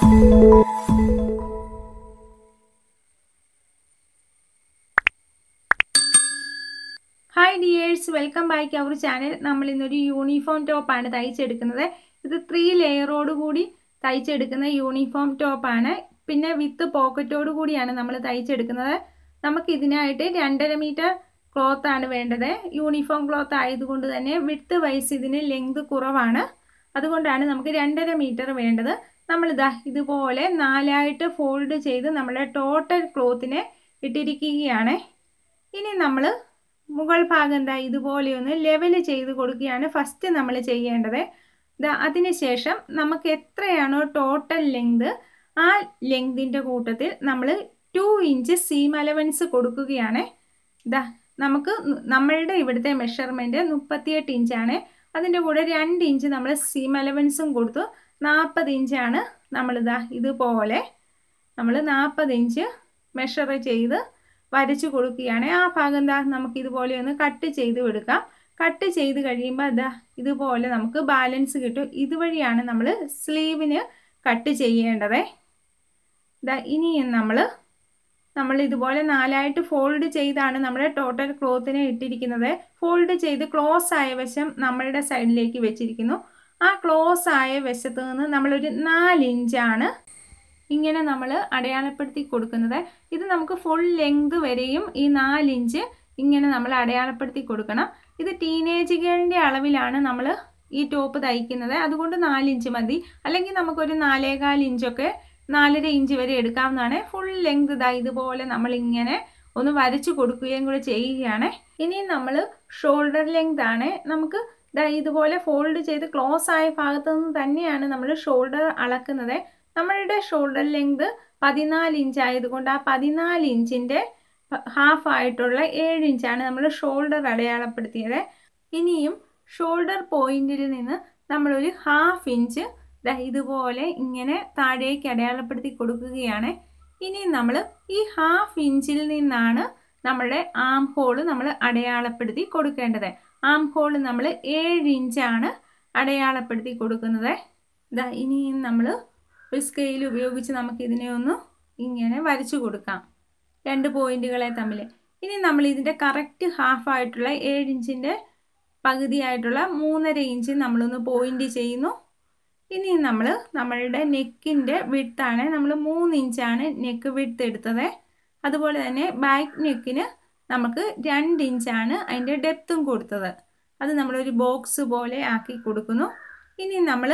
hi dears welcome back our channel നമ്മൾ ഇന്നൊരു uniform ടോപ്പാണ് തയ്ച്ചെടുക്കുന്നത് ഇത് ത്രീ ലെയറോട് കൂടി തയ്ച്ചെടുക്കുന്ന യൂണിഫോം ടോപ്പാണ് പിന്നെ വിത്ത് പോക്കറ്റോട് കൂടിയാണ് നമ്മൾ തയ്ച്ചെടുക്കുന്നത് നമുക്ക് ഇതിനായിട്ട് രണ്ടര മീറ്റർ ക്ലോത്ത് ആണ് വേണ്ടത് യൂണിഫോം ക്ലോത്ത് ആയതുകൊണ്ട് തന്നെ വിത്ത് വൈസ് ഇതിന് ലെങ്ത് കുറവാണ് അതുകൊണ്ടാണ് നമുക്ക് രണ്ടര മീറ്റർ വേണ്ടത് നമ്മളിതാ ഇതുപോലെ നാലായിട്ട് ഫോൾഡ് ചെയ്ത് നമ്മുടെ ടോട്ടൽ ക്ലോത്തിനെ ഇട്ടിരിക്കുകയാണ് ഇനി നമ്മൾ മുകൾ ഭാഗം എന്താ ഇതുപോലെ ഒന്ന് ലെവൽ ചെയ്ത് കൊടുക്കുകയാണ് ഫസ്റ്റ് നമ്മൾ ചെയ്യേണ്ടത് ഇതാ അതിനുശേഷം നമുക്ക് എത്രയാണോ ടോട്ടൽ ലെങ്ത് ആ ലെങ്തിൻ്റെ കൂട്ടത്തിൽ നമ്മൾ ടു ഇഞ്ച് സീം അലവൻസ് കൊടുക്കുകയാണ് ഇതാ നമുക്ക് നമ്മളുടെ ഇവിടുത്തെ മെഷർമെൻറ്റ് മുപ്പത്തിയെട്ട് ഇഞ്ചാണ് അതിൻ്റെ കൂടെ രണ്ട് ഇഞ്ച് നമ്മൾ സീം അലവൻസും കൊടുത്തു നാൽപ്പത് ഇഞ്ചാണ് നമ്മളിതാ ഇതുപോലെ നമ്മൾ നാൽപ്പത് ഇഞ്ച് മെഷർ ചെയ്ത് വരച്ചു കൊടുക്കുകയാണ് ആ ഭാഗം എന്താ നമുക്ക് ഇതുപോലെ ഒന്ന് കട്ട് ചെയ്ത് എടുക്കാം കട്ട് ചെയ്ത് കഴിയുമ്പോൾ അതാ ഇതുപോലെ നമുക്ക് ബാലൻസ് കിട്ടും ഇതുവഴിയാണ് നമ്മൾ സ്ലീവിന് കട്ട് ചെയ്യേണ്ടത് ഇതാ ഇനിയും നമ്മൾ നമ്മൾ ഇതുപോലെ നാലായിട്ട് ഫോൾഡ് ചെയ്താണ് നമ്മുടെ ടോട്ടൽ ക്ലോത്തിനെ ഇട്ടിരിക്കുന്നത് ഫോൾഡ് ചെയ്ത് ക്ലോസ് ആയ വശം നമ്മളുടെ സൈഡിലേക്ക് വെച്ചിരിക്കുന്നു ആ ക്ലോസ് ആയ വശത്ത് നിന്ന് നമ്മളൊരു നാലിഞ്ചാണ് ഇങ്ങനെ നമ്മൾ അടയാളപ്പെടുത്തി കൊടുക്കുന്നത് ഇത് നമുക്ക് ഫുൾ ലെങ്ത് വരെയും ഈ നാലിഞ്ച് ഇങ്ങനെ നമ്മൾ അടയാളപ്പെടുത്തി കൊടുക്കണം ഇത് ടീനേജുകളുടെ അളവിലാണ് നമ്മൾ ഈ ടോപ്പ് തയ്ക്കുന്നത് അതുകൊണ്ട് നാലിഞ്ച് മതി അല്ലെങ്കിൽ നമുക്കൊരു നാലേകാൽ ഇഞ്ചൊക്കെ നാലര ഇഞ്ച് വരെ എടുക്കാവുന്നതാണ് ഫുൾ ലെങ്ത് ഇതാ ഇതുപോലെ നമ്മൾ ഇങ്ങനെ ഒന്ന് വരച്ചു കൊടുക്കുകയും കൂടെ ചെയ്യുകയാണ് ഇനി നമ്മൾ ഷോൾഡർ ലെങ്ത് ആണ് നമുക്ക് ഇതാ ഇതുപോലെ ഫോൾഡ് ചെയ്ത് ക്ലോസ് ആയ ഭാഗത്തു നിന്ന് തന്നെയാണ് നമ്മൾ ഷോൾഡർ അളക്കുന്നത് നമ്മളുടെ ഷോൾഡർ ലെങ്ത് പതിനാല് ഇഞ്ച് ആയതുകൊണ്ട് ആ പതിനാല് ഇഞ്ചിൻ്റെ ഹാഫ് ആയിട്ടുള്ള ഏഴ് ഇഞ്ചാണ് നമ്മൾ ഷോൾഡർ അടയാളപ്പെടുത്തിയത് ഇനിയും ഷോൾഡർ പോയിന്റിൽ നിന്ന് നമ്മളൊരു ഹാഫ് ഇഞ്ച് ഇതുപോലെ ഇങ്ങനെ താഴേക്ക് അടയാളപ്പെടുത്തി കൊടുക്കുകയാണ് ഇനി നമ്മൾ ഈ ഹാഫ് ഇഞ്ചിൽ നിന്നാണ് നമ്മുടെ ആം ഹോൾ നമ്മൾ അടയാളപ്പെടുത്തി കൊടുക്കേണ്ടത് ആം ഹോൾ നമ്മൾ ഏഴ് ഇഞ്ചാണ് അടയാളപ്പെടുത്തി കൊടുക്കുന്നത് ഇതാ ഇനിയും നമ്മൾ ഒരു സ്കെയിൽ ഉപയോഗിച്ച് നമുക്ക് ഇതിനെ ഒന്ന് ഇങ്ങനെ വരച്ചു കൊടുക്കാം രണ്ട് പോയിന്റുകളെ തമ്മിൽ ഇനി നമ്മൾ ഇതിൻ്റെ കറക്റ്റ് ഹാഫ് ആയിട്ടുള്ള ഏഴ് ഇഞ്ചിൻ്റെ പകുതിയായിട്ടുള്ള മൂന്നര ഇഞ്ച് നമ്മളൊന്ന് പോയിന്റ് ചെയ്യുന്നു ഇനി നമ്മൾ നമ്മളുടെ നെക്കിൻ്റെ വിട്താണ് നമ്മൾ മൂന്ന് ഇഞ്ചാണ് നെക്ക് വിട്ട് എടുത്തത് അതുപോലെ തന്നെ ബാക്ക് നെക്കിന് നമുക്ക് രണ്ട് ഇഞ്ചാണ് അതിൻ്റെ ഡെപ്തും കൊടുത്തത് അത് നമ്മളൊരു ബോക്സ് പോലെ ആക്കി കൊടുക്കുന്നു ഇനി നമ്മൾ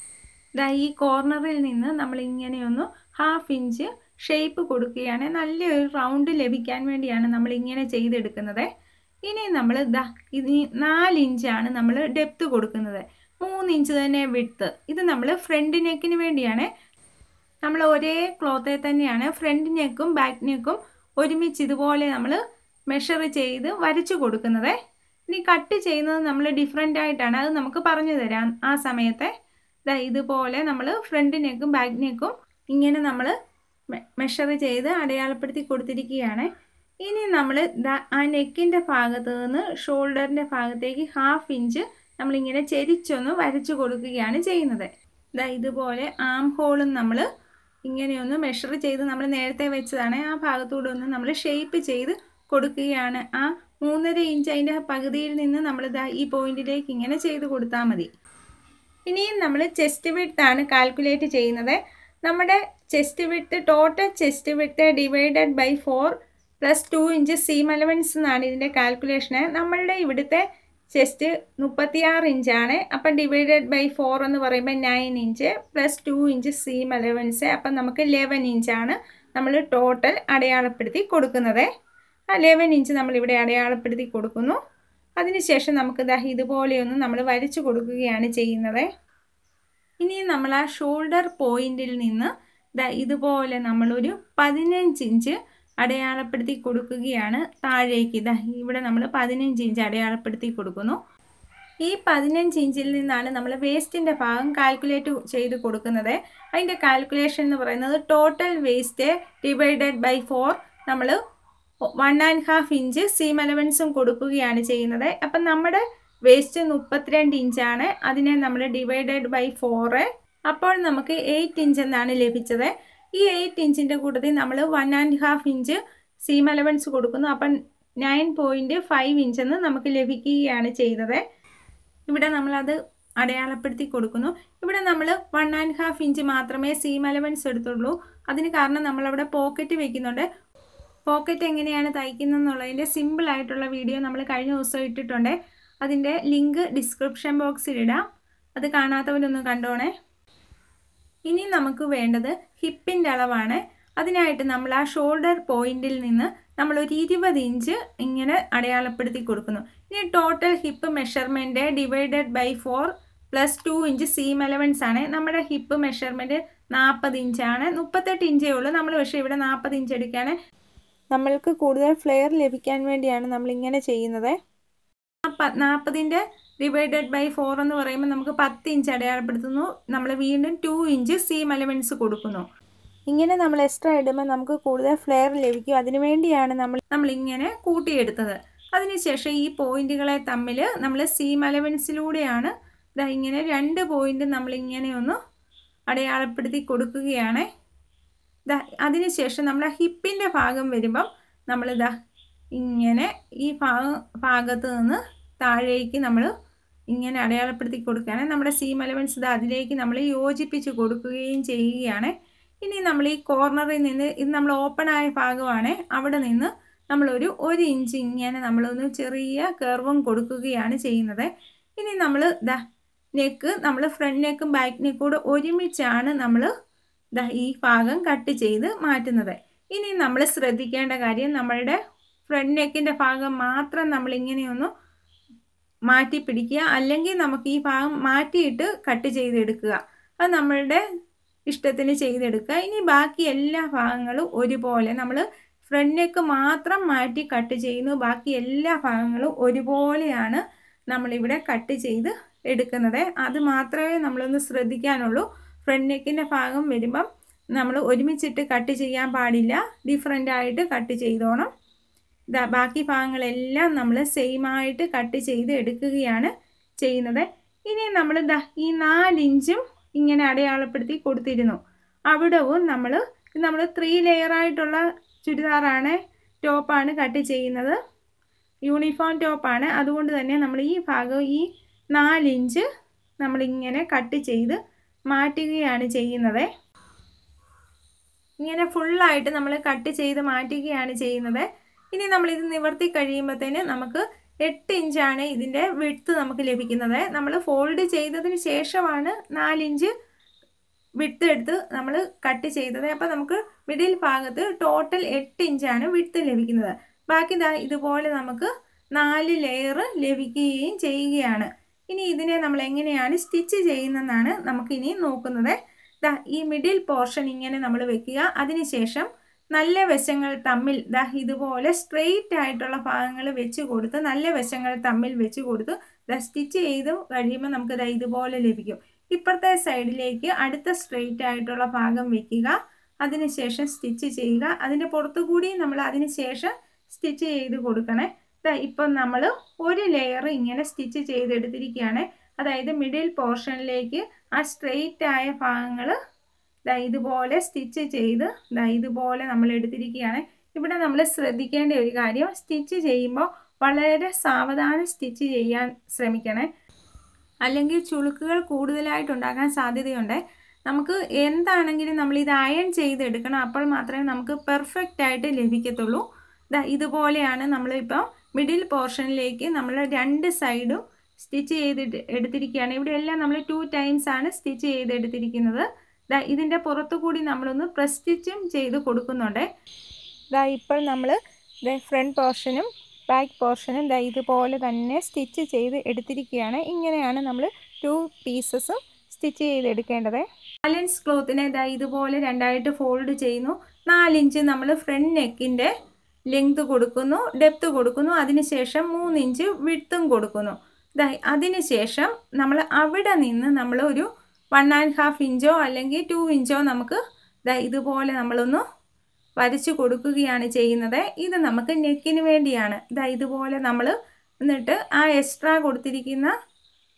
ദാ ഈ കോർണറിൽ നിന്ന് നമ്മൾ ഇങ്ങനെയൊന്ന് ഹാഫ് ഇഞ്ച് ഷേപ്പ് കൊടുക്കുകയാണ് നല്ലൊരു റൗണ്ട് ലഭിക്കാൻ വേണ്ടിയാണ് നമ്മൾ ഇങ്ങനെ ചെയ്തെടുക്കുന്നത് ഇനി നമ്മൾ ദാ ഇത് നാല് ഇഞ്ചാണ് നമ്മൾ ഡെപ്ത് കൊടുക്കുന്നത് മൂന്ന് ഇഞ്ച് തന്നെ വിട്ട് ഇത് നമ്മൾ ഫ്രണ്ട് നെക്കിന് വേണ്ടിയാണ് നമ്മൾ ഒരേ ക്ലോത്തെ തന്നെയാണ് ഫ്രണ്ട് നെക്കും ബാക്ക് നെക്കും ഒരുമിച്ച് ഇതുപോലെ നമ്മൾ മെഷർ ചെയ്ത് വരച്ചു കൊടുക്കുന്നത് ഇനി കട്ട് ചെയ്യുന്നത് നമ്മൾ ഡിഫറെൻ്റ് ആയിട്ടാണ് അത് നമുക്ക് പറഞ്ഞു തരാം ആ സമയത്തെ ഇതാ ഇതുപോലെ നമ്മൾ ഫ്രണ്ട് നെക്കും ബാക്ക് നെക്കും ഇങ്ങനെ നമ്മൾ മെഷർ ചെയ്ത് അടയാളപ്പെടുത്തി കൊടുത്തിരിക്കുകയാണ് ഇനി നമ്മൾ ആ നെക്കിൻ്റെ ഭാഗത്ത് നിന്ന് ഷോൾഡറിൻ്റെ ഭാഗത്തേക്ക് ഹാഫ് ഇഞ്ച് നമ്മളിങ്ങനെ ചെരിച്ചൊന്ന് വരച്ചു കൊടുക്കുകയാണ് ചെയ്യുന്നത് ഇതാ ഇതുപോലെ ആം ഹോളും നമ്മൾ ഇങ്ങനെയൊന്ന് മെഷർ ചെയ്ത് നമ്മൾ നേരത്തെ വെച്ചതാണ് ആ ഭാഗത്തൂടെ ഒന്ന് നമ്മൾ ഷേപ്പ് ചെയ്ത് കൊടുക്കുകയാണ് ആ മൂന്നര ഇഞ്ച് അതിൻ്റെ പകുതിയിൽ നിന്ന് നമ്മൾ ഇതാ ഈ പോയിന്റിലേക്ക് ഇങ്ങനെ ചെയ്ത് കൊടുത്താൽ മതി ഇനിയും നമ്മൾ ചെസ്റ്റ് വിഡ്ത്താണ് കാൽക്കുലേറ്റ് ചെയ്യുന്നത് നമ്മുടെ chest width total chest width divided by four plus two inch seam allowance എന്നാണ് ഇതിൻ്റെ കാൽക്കുലേഷന് നമ്മളുടെ ഇവിടുത്തെ ചെസ്റ്റ് മുപ്പത്തിയാറ് ഇഞ്ചാണ് അപ്പം ഡിവൈഡഡ് ബൈ ഫോർ എന്ന് പറയുമ്പോൾ nine inch plus two inch seam allowance അപ്പം നമുക്ക് ലെവൻ ഇഞ്ചാണ് നമ്മൾ ടോട്ടൽ അടയാളപ്പെടുത്തി കൊടുക്കുന്നത് ആ ലെവൻ ഇഞ്ച് നമ്മളിവിടെ അടയാളപ്പെടുത്തി കൊടുക്കുന്നു അതിനുശേഷം നമുക്ക് ദാ ഇതുപോലെയൊന്ന് നമ്മൾ വരച്ചു കൊടുക്കുകയാണ് ചെയ്യുന്നത് ഇനി നമ്മൾ ആ ഷോൾഡർ പോയിന്റിൽ നിന്ന് ദാ ഇതുപോലെ നമ്മളൊരു പതിനഞ്ച് ഇഞ്ച് അടയാളപ്പെടുത്തി കൊടുക്കുകയാണ് താഴേക്ക് ഇതാ ഇവിടെ നമ്മൾ പതിനഞ്ച് ഇഞ്ച് അടയാളപ്പെടുത്തി കൊടുക്കുന്നു ഈ പതിനഞ്ച് ഇഞ്ചിൽ നിന്നാണ് നമ്മൾ വേസ്റ്റിൻ്റെ ഭാഗം കാൽക്കുലേറ്റ് ചെയ്ത് കൊടുക്കുന്നത് അതിൻ്റെ കാൽക്കുലേഷൻ എന്ന് പറയുന്നത് total waist divided by four നമ്മൾ one and half inch seam അലവൻസും കൊടുക്കുകയാണ് ചെയ്യുന്നത് അപ്പം നമ്മുടെ വേസ്റ്റ് മുപ്പത്തിരണ്ട് ഇഞ്ചാണ് അതിനെ നമ്മൾ ഡിവൈഡഡ് ബൈ ഫോറ് അപ്പോൾ നമുക്ക് എയ്റ്റ് ഇഞ്ച് എന്നാണ് ലഭിച്ചത് ഈ എയ്റ്റ് ഇഞ്ചിൻ്റെ കൂട്ടത്തിൽ നമ്മൾ one and half inch seam allowance കൊടുക്കുന്നു അപ്പം നയൻ പോയിൻറ്റ് ഫൈവ് ഇഞ്ചെന്ന് നമുക്ക് ലഭിക്കുകയാണ് ചെയ്തത് ഇവിടെ നമ്മളത് അടയാളപ്പെടുത്തി കൊടുക്കുന്നു ഇവിടെ നമ്മൾ വൺ ആൻഡ് ഹാഫ് ഇഞ്ച് മാത്രമേ സീം അലവൻസ് എടുത്തുള്ളൂ അതിന് കാരണം നമ്മളവിടെ പോക്കറ്റ് വെക്കുന്നുണ്ട് പോക്കറ്റ് എങ്ങനെയാണ് തയ്ക്കുന്നതെന്നുള്ളതിൻ്റെ സിമ്പിൾ ആയിട്ടുള്ള വീഡിയോ നമ്മൾ കഴിഞ്ഞ ദിവസം ഇട്ടിട്ടുണ്ട് അതിൻ്റെ ലിങ്ക് ഡിസ്ക്രിപ്ഷൻ ബോക്സിൽ ഇടാം അത് കാണാത്തവരൊന്ന് കണ്ടോണേ ഇനി നമുക്ക് വേണ്ടത് ഹിപ്പിൻ്റെ അളവാണ് അതിനായിട്ട് നമ്മൾ ആ ഷോൾഡർ പോയിന്റിൽ നിന്ന് നമ്മൾ ഒരു ഇരുപത് ഇഞ്ച് ഇങ്ങനെ അടയാളപ്പെടുത്തി കൊടുക്കുന്നു ഇനി total hip measurement divided by four plus two inch seam allowance ആണ് നമ്മുടെ ഹിപ്പ് മെഷർമെൻറ്റ് നാൽപ്പത് ഇഞ്ചാണ് മുപ്പത്തെട്ട് ഇഞ്ചേ ഉള്ളൂ നമ്മൾ പക്ഷേ ഇവിടെ നാൽപ്പത് ഇഞ്ച് എടുക്കുകയാണ് നമ്മൾക്ക് കൂടുതൽ ഫ്ലെയർ ലഭിക്കാൻ വേണ്ടിയാണ് നമ്മൾ ഇങ്ങനെ ചെയ്യുന്നത് നാൽപ്പതിൻ്റെ ഡിവൈഡഡ് ബൈ ഫോർ എന്ന് പറയുമ്പോൾ നമുക്ക് പത്ത് ഇഞ്ച് അടയാളപ്പെടുത്തുന്നു നമ്മൾ വീണ്ടും ടു ഇഞ്ച് സീം അലവൻസ് കൊടുക്കുന്നു ഇങ്ങനെ നമ്മൾ എക്സ്ട്രാ ഇടുമ്പോൾ നമുക്ക് കൂടുതൽ ഫ്ലെയർ ലഭിക്കും അതിനു വേണ്ടിയാണ് നമ്മൾ നമ്മളിങ്ങനെ കൂട്ടിയെടുത്തത് അതിനുശേഷം ഈ പോയിന്റുകളെ തമ്മിൽ നമ്മൾ സീം അലവൻസിലൂടെയാണ് ഇതാ ഇങ്ങനെ രണ്ട് പോയിന്റ് നമ്മളിങ്ങനെ ഒന്ന് അടയാളപ്പെടുത്തി കൊടുക്കുകയാണ് ഇതാ അതിനുശേഷം നമ്മൾ ഹിപ്പിൻ്റെ ഭാഗം വരുമ്പം നമ്മളിതാ ഇങ്ങനെ ഈ ഭാഗം ഭാഗത്ത് നിന്ന് താഴേക്ക് നമ്മൾ ഇങ്ങനെ അടയാളപ്പെടുത്തി കൊടുക്കുകയാണ് നമ്മുടെ സീം അലവൻസ് ഇത് അതിലേക്ക് നമ്മൾ യോജിപ്പിച്ച് കൊടുക്കുകയും ചെയ്യുകയാണ് ഇനി നമ്മൾ ഈ കോർണറിൽ നിന്ന് ഇത് നമ്മൾ ഓപ്പൺ ആയ ഭാഗമാണ് അവിടെ നിന്ന് നമ്മളൊരു ഒരു ഇഞ്ച് ഇങ്ങനെ നമ്മളൊന്ന് ചെറിയ കർവും കൊടുക്കുകയാണ് ചെയ്യുന്നത് ഇനി നമ്മൾ ദാ നെക്ക് നമ്മൾ ഫ്രണ്ട് നെക്കും ബാക്ക് നെക്കും കൂടെ ഒരുമിച്ചാണ് നമ്മൾ ദാ ഈ ഭാഗം കട്ട് ചെയ്ത് മാറ്റുന്നത് ഇനി നമ്മൾ ശ്രദ്ധിക്കേണ്ട കാര്യം നമ്മളുടെ ഫ്രണ്ട് നെക്കിൻ്റെ ഭാഗം മാത്രം നമ്മൾ ഇങ്ങനെയൊന്ന് മാറ്റി പിടിക്കുക അല്ലെങ്കിൽ നമുക്ക് ഈ ഭാഗം മാറ്റിയിട്ട് കട്ട് ചെയ്തെടുക്കുക അത് നമ്മളുടെ ഇഷ്ടത്തിന് ചെയ്തെടുക്കുക ഇനി ബാക്കി എല്ലാ ഭാഗങ്ങളും ഒരുപോലെ നമ്മൾ ഫ്രണ്ട് നെക്ക് മാത്രം മാറ്റി കട്ട് ചെയ്യുന്നു ബാക്കി എല്ലാ ഭാഗങ്ങളും ഒരുപോലെയാണ് നമ്മളിവിടെ കട്ട് ചെയ്ത് എടുക്കുന്നത് അത് മാത്രമേ നമ്മളൊന്ന് ശ്രദ്ധിക്കാനുള്ളൂ ഫ്രണ്ട് നെക്കിൻ്റെ ഭാഗം വരുമ്പം നമ്മൾ ഒരുമിച്ചിട്ട് കട്ട് ചെയ്യാൻ പാടില്ല ഡിഫറെൻ്റ് ആയിട്ട് കട്ട് ചെയ്തോണം ഇതാ ബാക്കി ഭാഗങ്ങളെല്ലാം നമ്മൾ സെയിം ആയിട്ട് കട്ട് ചെയ്ത് എടുക്കുകയാണ് ചെയ്യുന്നത് ഇനി നമ്മൾ ദാ ഈ നാലിഞ്ചും ഇങ്ങനെ അടയാളപ്പെടുത്തി കൊടുത്തിരുന്നു അവിടവും നമ്മൾ നമ്മൾ ത്രീ ലെയർ ആയിട്ടുള്ള ചുരിദാറാണ് ടോപ്പാണ് കട്ട് ചെയ്യുന്നത് യൂണിഫോം ടോപ്പാണ് അതുകൊണ്ട് തന്നെ നമ്മൾ ഈ ഭാഗം ഈ നാലിഞ്ച് നമ്മളിങ്ങനെ കട്ട് ചെയ്ത് മാറ്റുകയാണ് ചെയ്യുന്നത് ഇങ്ങനെ ഫുള്ളായിട്ട് നമ്മൾ കട്ട് ചെയ്ത് മാറ്റുകയാണ് ചെയ്യുന്നത് ഇനി നമ്മളിത് നിവർത്തി കഴിയുമ്പോഴത്തേന് നമുക്ക് എട്ട് ഇഞ്ചാണ് ഇതിൻ്റെ വിട്ത്ത് നമുക്ക് ലഭിക്കുന്നത് നമ്മൾ ഫോൾഡ് ചെയ്തതിന് ശേഷമാണ് നാലിഞ്ച് വിട്ത്ത് എടുത്ത് നമ്മൾ കട്ട് ചെയ്തത് അപ്പോൾ നമുക്ക് മിഡിൽ ഭാഗത്ത് ടോട്ടൽ എട്ട് ഇഞ്ചാണ് വിട്ത്ത് ലഭിക്കുന്നത് ബാക്കി ദാ ഇതുപോലെ നമുക്ക് നാല് ലെയർ ലഭിക്കുകയും ചെയ്യുകയാണ് ഇനി ഇതിനെ നമ്മൾ എങ്ങനെയാണ് സ്റ്റിച്ച് ചെയ്യുന്നതെന്നാണ് നമുക്കിനി നോക്കുന്നത് ദാ ഈ മിഡിൽ പോർഷൻ ഇങ്ങനെ നമ്മൾ വെക്കുക അതിനുശേഷം നല്ല വശങ്ങൾ തമ്മിൽ ദാ ഇതുപോലെ സ്ട്രെയിറ്റ് ആയിട്ടുള്ള ഭാഗങ്ങൾ വെച്ച് കൊടുത്ത് നല്ല വശങ്ങൾ തമ്മിൽ വെച്ച് കൊടുത്ത് ദാ സ്റ്റിച്ച് ചെയ്ത് കഴിയുമ്പോൾ നമുക്ക് ദാ ഇതുപോലെ ലഭിക്കും ഇപ്പുറത്തെ സൈഡിലേക്ക് അടുത്ത സ്ട്രെയിറ്റ് ആയിട്ടുള്ള ഭാഗം വെക്കുക അതിനുശേഷം സ്റ്റിച്ച് ചെയ്യുക അതിൻ്റെ പുറത്തു കൂടി നമ്മൾ അതിന് ശേഷം സ്റ്റിച്ച് ചെയ്ത് കൊടുക്കണേ ദാ ഇപ്പം നമ്മൾ ഒരു ലെയർ ഇങ്ങനെ സ്റ്റിച്ച് ചെയ്തെടുത്തിരിക്കുകയാണ് അതായത് മിഡിൽ പോർഷനിലേക്ക് ആ സ്ട്രെയിറ്റ് ആയ ഭാഗങ്ങൾ ദാ ഇതുപോലെ സ്റ്റിച്ച് ചെയ്ത് ദാ ഇതുപോലെ നമ്മൾ എടുത്തിരിക്കുകയാണ് ഇവിടെ നമ്മൾ ശ്രദ്ധിക്കേണ്ട ഒരു കാര്യം സ്റ്റിച്ച് ചെയ്യുമ്പോൾ വളരെ സാവധാനം സ്റ്റിച്ച് ചെയ്യാൻ ശ്രമിക്കണേ അല്ലെങ്കിൽ ചുളുക്കുകൾ കൂടുതലായിട്ടുണ്ടാകാൻ സാധ്യതയുണ്ട് നമുക്ക് എന്താണെങ്കിലും നമ്മൾ ഇത് അയൺ ചെയ്തെടുക്കണം അപ്പോൾ മാത്രമേ നമുക്ക് പെർഫെക്റ്റ് ആയിട്ട് ലഭിക്കത്തുള്ളൂ ദാ ഇതുപോലെയാണ് നമ്മളിപ്പോൾ മിഡിൽ പോർഷനിലേക്ക് നമ്മൾ രണ്ട് സൈഡും സ്റ്റിച്ച് ചെയ്തിട്ട് എടുത്തിരിക്കുകയാണ് ഇവിടെ എല്ലാം നമ്മൾ ടു ടൈംസ് ആണ് സ്റ്റിച്ച് ചെയ്തെടുത്തിരിക്കുന്നത് ദാ ഇതിൻ്റെ പുറത്തു കൂടി നമ്മളൊന്ന് പ്രസ് സ്റ്റിച്ചും ചെയ്ത് കൊടുക്കുന്നുണ്ട് ദാ ഇപ്പോൾ നമ്മൾ ഫ്രണ്ട് പോർഷനും ബാക്ക് പോർഷനും ദാ ഇതുപോലെ തന്നെ സ്റ്റിച്ച് ചെയ്ത് എടുത്തിരിക്കുകയാണ് ഇങ്ങനെയാണ് നമ്മൾ ടു പീസസും സ്റ്റിച്ച് ചെയ്തെടുക്കേണ്ടത് ബാലൻസ് ക്ലോത്തിനെ ദാ ഇതുപോലെ രണ്ടായിട്ട് ഫോൾഡ് ചെയ്യുന്നു നാലിഞ്ച് നമ്മൾ ഫ്രണ്ട് നെക്കിൻ്റെ ലെങ്ത് കൊടുക്കുന്നു ഡെപ്ത് കൊടുക്കുന്നു അതിനുശേഷം മൂന്നിഞ്ച് വിട്ത്തും കൊടുക്കുന്നു ദാ അതിനുശേഷം നമ്മൾ അവിടെ നിന്ന് നമ്മൾ ഒരു വൺ ആൻഡ് ഹാഫ് ഇഞ്ചോ അല്ലെങ്കിൽ ടു ഇഞ്ചോ നമുക്ക് ദാ ഇതുപോലെ നമ്മളൊന്ന് വരച്ചു കൊടുക്കുകയാണ് ചെയ്യുന്നത് ഇത് നമുക്ക് നെക്കിന് വേണ്ടിയാണ് ഇതാ ഇതുപോലെ നമ്മൾ എന്നിട്ട് ആ എക്സ്ട്രാ കൊടുത്തിരിക്കുന്ന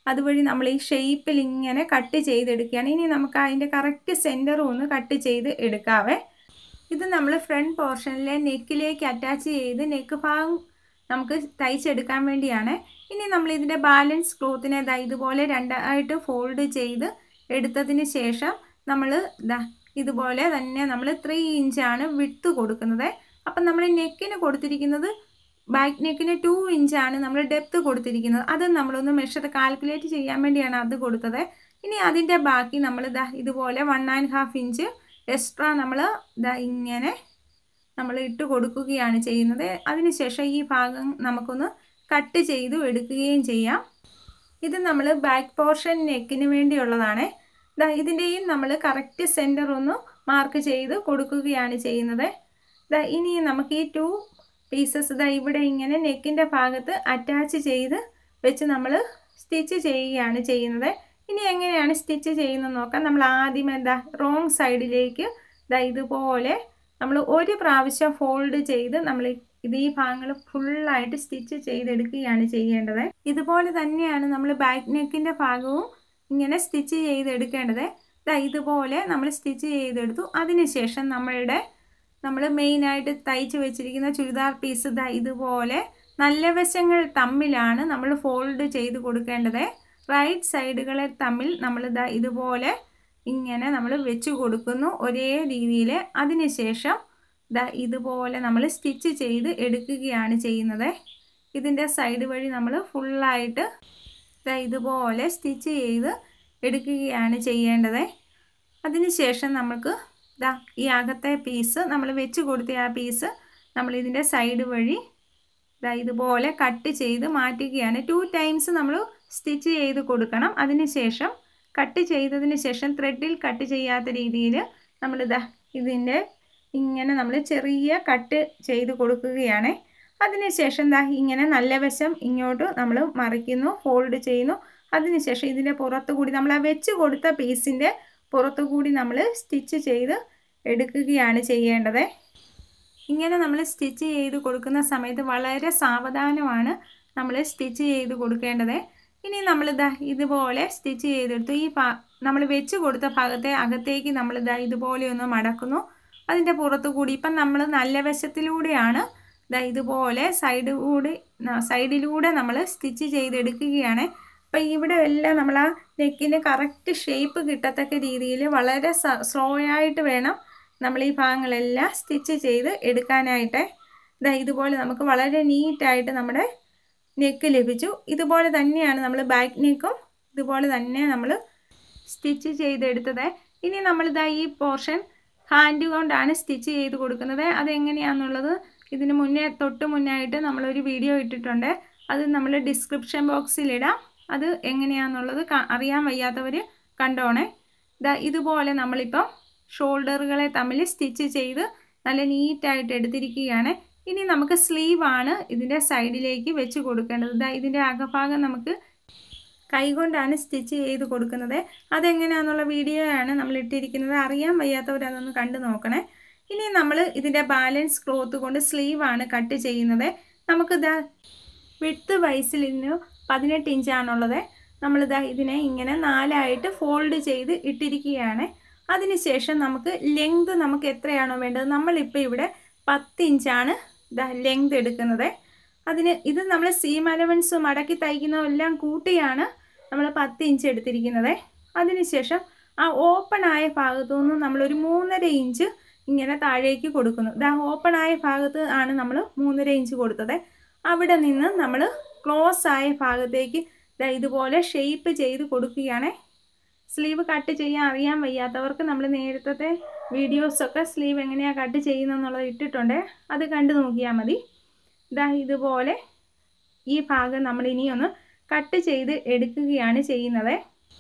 അതുവഴി നമ്മൾ ഈ ഷേപ്പിൽ ഇങ്ങനെ കട്ട് ചെയ്തെടുക്കുകയാണ് ഇനി നമുക്ക് അതിൻ്റെ കറക്റ്റ് സെൻറ്ററും ഒന്ന് കട്ട് ചെയ്ത് എടുക്കാവേ ഇത് നമ്മൾ ഫ്രണ്ട് പോർഷനിലെ നെക്കിലേക്ക് അറ്റാച്ച് ചെയ്ത് നെക്ക് ഭാഗം നമുക്ക് തയ്ച്ചെടുക്കാൻ വേണ്ടിയാണ് ഇനി നമ്മൾ ഇതിൻ്റെ ബാലൻസ് ക്ലോത്തിനെ ദാ ഇതുപോലെ രണ്ടായിട്ട് ഫോൾഡ് ചെയ്ത് എടുത്തതിന് ശേഷം നമ്മൾ ദാ ഇതുപോലെ തന്നെ നമ്മൾ ത്രീ ഇഞ്ചാണ് വിട്ട് കൊടുക്കുന്നത് അപ്പം നമ്മൾ നെക്കിന് കൊടുത്തിരിക്കുന്നത് ബാക്ക് നെക്കിന് ടു ഇഞ്ചാണ് നമ്മൾ ഡെപ്ത് കൊടുത്തിരിക്കുന്നത് അത് നമ്മളൊന്ന് മെഷർ കാൽക്കുലേറ്റ് ചെയ്യാൻ വേണ്ടിയാണ് അത് കൊടുത്തത് ഇനി അതിൻ്റെ ബാക്കി നമ്മൾ ദാ ഇതുപോലെ one and half inch extra നമ്മൾ ദാ ഇങ്ങനെ നമ്മൾ ഇട്ട് കൊടുക്കുകയാണ് ചെയ്യുന്നത് അതിനുശേഷം ഈ ഭാഗം നമുക്കൊന്ന് കട്ട് ചെയ്തു എടുക്കുകയും ചെയ്യാം ഇത് നമ്മൾ ബാക്ക് പോർഷൻ നെക്കിന് വേണ്ടിയുള്ളതാണ് ദാ ഇതിൻ്റെയും നമ്മൾ കറക്റ്റ് സെൻറ്റർ ഒന്ന് മാർക്ക് ചെയ്ത് കൊടുക്കുകയാണ് ചെയ്യുന്നത് ദാ ഇനി നമുക്ക് ഈ ടു പീസസ് ദാ ഇവിടെ ഇങ്ങനെ നെക്കിൻ്റെ ഭാഗത്ത് അറ്റാച്ച് ചെയ്ത് വെച്ച് നമ്മൾ സ്റ്റിച്ച് ചെയ്യുകയാണ് ചെയ്യുന്നത് ഇനി എങ്ങനെയാണ് സ്റ്റിച്ച് ചെയ്യുന്നത് നോക്കാം നമ്മൾ ആദ്യം എന്താ റോങ് സൈഡിലേക്ക് ദാ ഇതുപോലെ നമ്മൾ ഒരു പ്രാവശ്യം ഫോൾഡ് ചെയ്ത് നമ്മൾ ഇത് ഈ ഭാഗങ്ങൾ ഫുള്ളായിട്ട് സ്റ്റിച്ച് ചെയ്തെടുക്കുകയാണ് ചെയ്യേണ്ടത് ഇതുപോലെ തന്നെയാണ് നമ്മൾ ബാക്ക് നെക്കിൻ്റെ ഭാഗവും ഇങ്ങനെ സ്റ്റിച്ച് ചെയ്തെടുക്കേണ്ടത് ദാ ഇതുപോലെ നമ്മൾ സ്റ്റിച്ച് ചെയ്തെടുത്തു അതിനുശേഷം നമ്മളുടെ നമ്മൾ മെയിനായിട്ട് തയ്ച്ച് വെച്ചിരിക്കുന്ന ചുരിദാർ പീസ് ദാ ഇതുപോലെ നല്ല വശങ്ങൾ തമ്മിലാണ് നമ്മൾ ഫോൾഡ് ചെയ്ത് കൊടുക്കേണ്ടത് റൈറ്റ് സൈഡുകളെ തമ്മിൽ നമ്മൾ ദാ ഇതുപോലെ ഇങ്ങനെ നമ്മൾ വെച്ച് കൊടുക്കുന്നു ഒരേ രീതിയിൽ അതിനുശേഷം ദാ ഇതുപോലെ നമ്മൾ സ്റ്റിച്ച് ചെയ്ത് എടുക്കുകയാണ് ചെയ്യുന്നത് ഇതിൻ്റെ സൈഡ് വഴി നമ്മൾ ഫുള്ളായിട്ട് ദാ ഇതുപോലെ സ്റ്റിച്ച് ചെയ്ത് എടുക്കുകയാണ് ചെയ്യേണ്ടത് അതിനുശേഷം നമുക്ക് ദാ ഈ അകത്തെ പീസ് നമ്മൾ വെച്ച് കൊടുത്ത ആ പീസ് നമ്മൾ ഇതിൻ്റെ സൈഡ് വഴി ദാ ഇതുപോലെ കട്ട് ചെയ്ത് മാറ്റുകയാണ് ടു ടൈംസ് നമ്മൾ സ്റ്റിച്ച് ചെയ്ത് കൊടുക്കണം അതിനുശേഷം കട്ട് ചെയ്തതിന് ശേഷം ത്രെഡിൽ കട്ട് ചെയ്യാത്ത രീതിയിൽ നമ്മൾ ഇതാ ഇതിൻ്റെ ഇങ്ങനെ നമ്മൾ ചെറിയ കട്ട് ചെയ്ത് കൊടുക്കുകയാണ് അതിനുശേഷം ദാ ഇങ്ങനെ നല്ല വശം ഇങ്ങോട്ട് നമ്മൾ മറിക്കുന്നു ഫോൾഡ് ചെയ്യുന്നു അതിനുശേഷം ഇതിൻ്റെ പുറത്തു കൂടി നമ്മൾ ആ വെച്ച് കൊടുത്ത പീസിൻ്റെ പുറത്തു കൂടി നമ്മൾ സ്റ്റിച്ച് ചെയ്ത് എടുക്കുകയാണ് ചെയ്യേണ്ടത് ഇങ്ങനെ നമ്മൾ സ്റ്റിച്ച് ചെയ്ത് കൊടുക്കുന്ന സമയത്ത് വളരെ സാവധാനമാണ് നമ്മൾ സ്റ്റിച്ച് ചെയ്ത് കൊടുക്കേണ്ടത് ഇനി നമ്മൾ ഇതാ ഇതുപോലെ സ്റ്റിച്ച് ചെയ്തെടുത്തു ഈ ഭാ നമ്മൾ വെച്ച് കൊടുത്ത ഭാഗത്തെ അകത്തേക്ക് നമ്മൾ ഇതാ ഇതുപോലെ ഒന്ന് മടക്കുന്നു അതിൻ്റെ പുറത്തു കൂടി ഇപ്പം നമ്മൾ നല്ല വശത്തിലൂടെയാണ് ഇതാ ഇതുപോലെ സൈഡ് കൂടി സൈഡിലൂടെ നമ്മൾ സ്റ്റിച്ച് ചെയ്തെടുക്കുകയാണ് അപ്പം ഇവിടെ എല്ലാം നമ്മൾ ആ നെക്കിന് കറക്റ്റ് ഷേപ്പ് കിട്ടത്തക്ക രീതിയിൽ വളരെ സ്ലോ ആയിട്ട് വേണം നമ്മൾ ഈ ഭാഗങ്ങളെല്ലാം സ്റ്റിച്ച് ചെയ്ത് എടുക്കാനായിട്ട് ഇതാ ഇതുപോലെ നമുക്ക് വളരെ നീറ്റായിട്ട് നമ്മുടെ നെക്ക് ലഭിച്ചു ഇതുപോലെ തന്നെയാണ് നമ്മൾ ബാക്ക് നെക്കും ഇതുപോലെ തന്നെ നമ്മൾ സ്റ്റിച്ച് ചെയ്തെടുത്തത് ഇനി നമ്മളിതാ ഈ പോർഷൻ ഹാൻഡ് കൊണ്ടാണ് സ്റ്റിച്ച് ചെയ്ത് കൊടുക്കുന്നത് അതെങ്ങനെയാണെന്നുള്ളത് ഇതിന് മുന്നേ തൊട്ട് മുന്നായിട്ട് നമ്മളൊരു വീഡിയോ ഇട്ടിട്ടുണ്ട് അത് നമ്മൾ ഡിസ്ക്രിപ്ഷൻ ബോക്സിലിടാം അത് എങ്ങനെയാണെന്നുള്ളത് അറിയാൻ വയ്യാത്തവർ കണ്ടോണേ ഇതാ ഇതുപോലെ നമ്മളിപ്പം ഷോൾഡറുകളെ തമ്മിൽ സ്റ്റിച്ച് ചെയ്ത് നല്ല നീറ്റായിട്ട് എടുത്തിരിക്കുകയാണ് ഇനി നമുക്ക് സ്ലീവാണ് ഇതിൻ്റെ സൈഡിലേക്ക് വെച്ച് കൊടുക്കേണ്ടത് ഇതാ ഇതിൻ്റെ അകഭാഗം നമുക്ക് കൈകൊണ്ടാണ് സ്റ്റിച്ച് ചെയ്ത് കൊടുക്കുന്നത് അതെങ്ങനെയാണെന്നുള്ള വീഡിയോ ആണ് നമ്മൾ ഇട്ടിരിക്കുന്നത് അറിയാൻ വയ്യാത്തവർ അതൊന്ന് കണ്ടു നോക്കണേ ഇനി നമ്മൾ ഇതിൻ്റെ ബാലൻസ് ക്ലോത്ത് കൊണ്ട് സ്ലീവാണ് കട്ട് ചെയ്യുന്നത് നമുക്കിതാ വിട്ട് വയസ്സിൽ ഇതിന് പതിനെട്ട് ഇഞ്ചാണുള്ളത് നമ്മളിതാ ഇതിനെ ഇങ്ങനെ നാലായിട്ട് ഫോൾഡ് ചെയ്ത് ഇട്ടിരിക്കുകയാണ് അതിനുശേഷം നമുക്ക് ലെങ്ത് നമുക്ക് എത്രയാണോ വേണ്ടത് നമ്മളിപ്പോൾ ഇവിടെ പത്ത് ഇഞ്ചാണ് ഇതാ ലെങ്ത് എടുക്കുന്നത് അതിന് ഇത് നമ്മൾ സീം അലവൻസ് മടക്കി തയ്ക്കുന്നതെല്ലാം കൂട്ടിയാണ് നമ്മൾ പത്ത് ഇഞ്ച് എടുത്തിരിക്കുന്നത് അതിനുശേഷം ആ ഓപ്പൺ ആയ ഭാഗത്തു നിന്ന് നമ്മളൊരു മൂന്നര ഇഞ്ച് ഇങ്ങനെ താഴേക്ക് കൊടുക്കുന്നു ഇതാ ഓപ്പൺ ആയ ഭാഗത്ത് ആണ് നമ്മൾ മൂന്നര ഇഞ്ച് കൊടുത്തത് അവിടെ നിന്ന് നമ്മൾ ക്ലോസ് ആയ ഭാഗത്തേക്ക് ഇതാ ഇതുപോലെ ഷേപ്പ് ചെയ്ത് കൊടുക്കുകയാണ് സ്ലീവ് കട്ട് ചെയ്യാൻ അറിയാൻ വയ്യാത്തവർക്ക് നമ്മൾ നേരത്തെ വീഡിയോസൊക്കെ സ്ലീവ് എങ്ങനെയാണ് കട്ട് ചെയ്യുന്നതെന്നുള്ളത് ഇട്ടിട്ടുണ്ട് അത് കണ്ടു നോക്കിയാൽ മതി ഇതാ ഇതുപോലെ ഈ ഭാഗം നമ്മൾ ഇനിയൊന്ന് കട്ട് ചെയ്ത് എടുക്കുകയാണ് ചെയ്യുന്നത്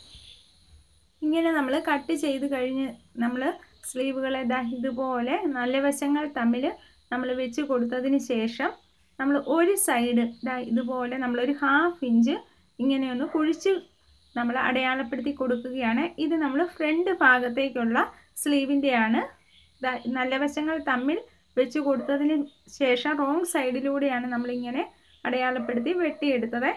ഇങ്ങനെ നമ്മൾ കട്ട് ചെയ്ത് കഴിഞ്ഞ് നമ്മൾ സ്ലീവുകളെ ഇതാ ഇതുപോലെ നല്ല വശങ്ങൾ തമ്മിൽ നമ്മൾ വെച്ച് കൊടുത്തതിന് ശേഷം നമ്മൾ ഒരു സൈഡ് ഇതാ ഇതുപോലെ നമ്മളൊരു ഹാഫ് ഇഞ്ച് ഇങ്ങനെയൊന്ന് കുഴിച്ച് നമ്മൾ അടയാളപ്പെടുത്തി കൊടുക്കുകയാണ് ഇത് നമ്മൾ ഫ്രണ്ട് ഭാഗത്തേക്കുള്ള സ്ലീവിൻ്റെയാണ് നല്ല വശങ്ങൾ തമ്മിൽ വെച്ച് കൊടുത്തതിന് ശേഷം റോങ് സൈഡിലൂടെയാണ് നമ്മളിങ്ങനെ അടയാളപ്പെടുത്തി വെട്ടിയെടുത്തത്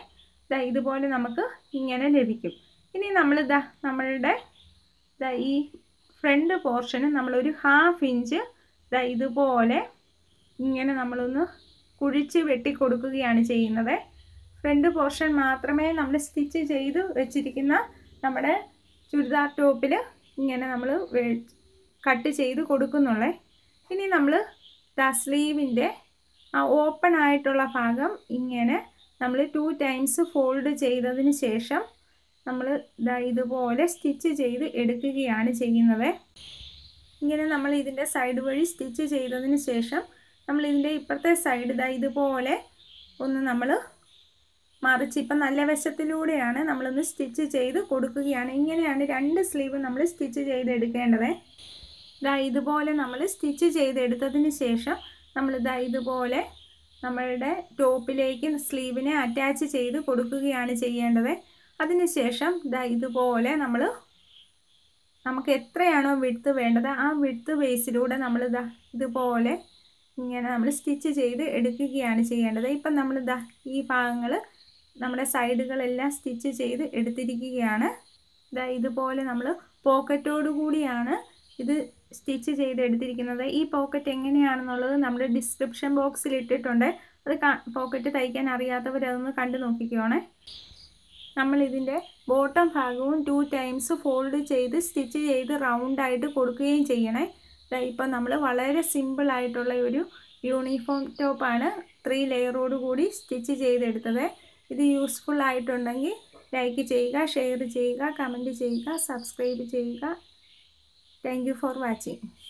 ദാ ഇതുപോലെ നമുക്ക് ഇങ്ങനെ ലഭിക്കും ഇനി നമ്മൾ ഇതാ നമ്മളുടെ ദാ ഈ ഫ്രണ്ട് പോർഷന് നമ്മളൊരു ഹാഫ് ഇഞ്ച് ദാ ഇതുപോലെ ഇങ്ങനെ നമ്മളൊന്ന് കുഴിച്ച് വെട്ടി കൊടുക്കുകയാണ് ചെയ്യുന്നത് ഫ്രണ്ട് പോർഷൻ മാത്രമേ നമ്മൾ സ്റ്റിച്ച് ചെയ്ത് വെച്ചിരിക്കുന്ന നമ്മുടെ ചുരിദാർ ടോപ്പിൽ ഇങ്ങനെ നമ്മൾ കട്ട് ചെയ്ത് കൊടുക്കുന്നുള്ളേ ഇനി നമ്മൾ ദാ സ്ലീവിൻ്റെ ആ ഓപ്പൺ ആയിട്ടുള്ള ഭാഗം ഇങ്ങനെ നമ്മൾ ടു ടൈംസ് ഫോൾഡ് ചെയ്തതിന് ശേഷം നമ്മൾ ഇതാ ഇതുപോലെ സ്റ്റിച്ച് ചെയ്ത് എടുക്കുകയാണ് ചെയ്യുന്നത് ഇങ്ങനെ നമ്മൾ ഇതിൻ്റെ സൈഡ് വഴി സ്റ്റിച്ച് ചെയ്തതിന് ശേഷം നമ്മൾ ഇതിൻ്റെ ഇപ്പുറത്തെ സൈഡ് ഇതാ ഇതുപോലെ ഒന്ന് നമ്മൾ മറിച്ച് ഇപ്പം നല്ല വശത്തിലൂടെയാണ് നമ്മളൊന്ന് സ്റ്റിച്ച് ചെയ്ത് കൊടുക്കുകയാണ് ഇങ്ങനെയാണ് രണ്ട് സ്ലീവ് നമ്മൾ സ്റ്റിച്ച് ചെയ്തെടുക്കേണ്ടത് ഇതാ ഇതുപോലെ നമ്മൾ സ്റ്റിച്ച് ചെയ്തെടുത്തതിന് ശേഷം നമ്മൾ ഇതാ ഇതുപോലെ നമ്മളുടെ ടോപ്പിലേക്ക് സ്ലീവിനെ അറ്റാച്ച് ചെയ്ത് കൊടുക്കുകയാണ് ചെയ്യേണ്ടത് അതിനുശേഷം ഇതാ ഇതുപോലെ നമ്മൾ നമുക്ക് എത്രയാണോ വിടുത്ത് വേണ്ടത് ആ വിടുത്ത് ബേസിലൂടെ നമ്മൾ ഇതാ ഇതുപോലെ ഇങ്ങനെ നമ്മൾ സ്റ്റിച്ച് ചെയ്ത് എടുക്കുകയാണ് ചെയ്യേണ്ടത് ഇപ്പം നമ്മളിതാ ഈ ഭാഗങ്ങൾ നമ്മുടെ സൈഡുകളെല്ലാം സ്റ്റിച്ച് ചെയ്ത് എടുത്തിരിക്കുകയാണ് ഇതാ ഇതുപോലെ നമ്മൾ പോക്കറ്റോട് കൂടിയാണ് ഇത് സ്റ്റിച്ച് ചെയ്ത് എടുത്തിരിക്കുന്നത് ഈ പോക്കറ്റ് എങ്ങനെയാണെന്നുള്ളത് നമ്മൾ ഡിസ്ക്രിപ്ഷൻ ബോക്സിൽ ഇട്ടിട്ടുണ്ട് അത് പോക്കറ്റ് തയ്ക്കാൻ അറിയാത്തവർ അതൊന്ന് കണ്ടു നോക്കിക്കോണേ നമ്മൾ ഇതിൻ്റെ ബോട്ടം ഭാഗവും ടു ടൈംസ് ഫോൾഡ് ചെയ്ത് സ്റ്റിച്ച് ചെയ്ത് റൗണ്ടായിട്ട് കൊടുക്കുകയും ചെയ്യണേ ഇപ്പം നമ്മൾ വളരെ സിമ്പിൾ ആയിട്ടുള്ള ഒരു യൂണിഫോം ടോപ്പാണ് ത്രീ ലെയറോട് കൂടി സ്റ്റിച്ച് ചെയ്തെടുത്തത് ഇത് യൂസ്ഫുൾ ആയിട്ടുണ്ടെങ്കിൽ ലൈക്ക് ചെയ്യുക ഷെയർ ചെയ്യുക കമൻറ്റ് ചെയ്യുക സബ്സ്ക്രൈബ് ചെയ്യുക താങ്ക് യു ഫോർ വാച്ചിങ്